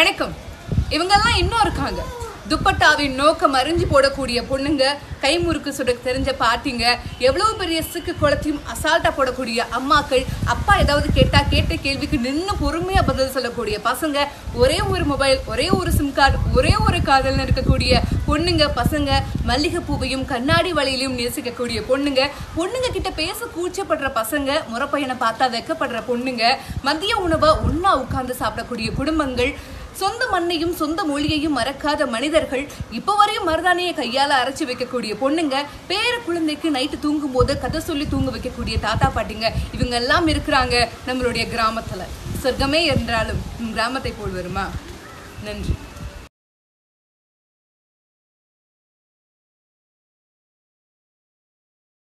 வணக்கம் இவங்கெல்லாம் இன்னும் இருக்காங்க துப்பட்டாவின் நோக்கம் அறிஞ்சு போடக்கூடிய பொண்ணுங்க கைமுறுக்கு சுட தெரிஞ்ச பாட்டிங்க எவ்வளவு பெரிய சிக்கு குளத்தையும் அசால்ட்டா போடக்கூடிய அம்மாக்கள் அப்பா ஏதாவது கேட்டா கேட்ட கேள்விக்கு நின்று பொறுமையா பதில் சொல்லக்கூடிய பசங்க ஒரே ஒரு மொபைல் ஒரே ஒரு சிம் கார்டு ஒரே ஒரு காதல்னு இருக்கக்கூடிய பொண்ணுங்க பசங்க மல்லிகை பூவையும் கண்ணாடி வலையிலையும் நேசிக்கக்கூடிய பொண்ணுங்க பொண்ணுங்க கிட்ட பேச கூச்சப்படுற பசங்க முறப்பையனை பார்த்தா வெக்கப்படுற பொண்ணுங்க மதிய உணவை ஒண்ணா உட்கார்ந்து சாப்பிடக்கூடிய குடும்பங்கள் சொந்த மண்ணையும் சொந்த மொழியையும் மறக்காத மனிதர்கள் இப்போ வரையும் மருதாணியை கையால அரைச்சு வைக்கக்கூடிய பொண்ணுங்க பேர குழந்தைக்கு நைட்டு தூங்கும் போது கதை சொல்லி தூங்க வைக்கக்கூடிய தாத்தா பாட்டிங்க இவங்க எல்லாம் இருக்கிறாங்க நம்மளுடைய கிராமத்துல சொர்க்கமே என்றாலும் நம் கிராமத்தை போல் வருமா நன்றி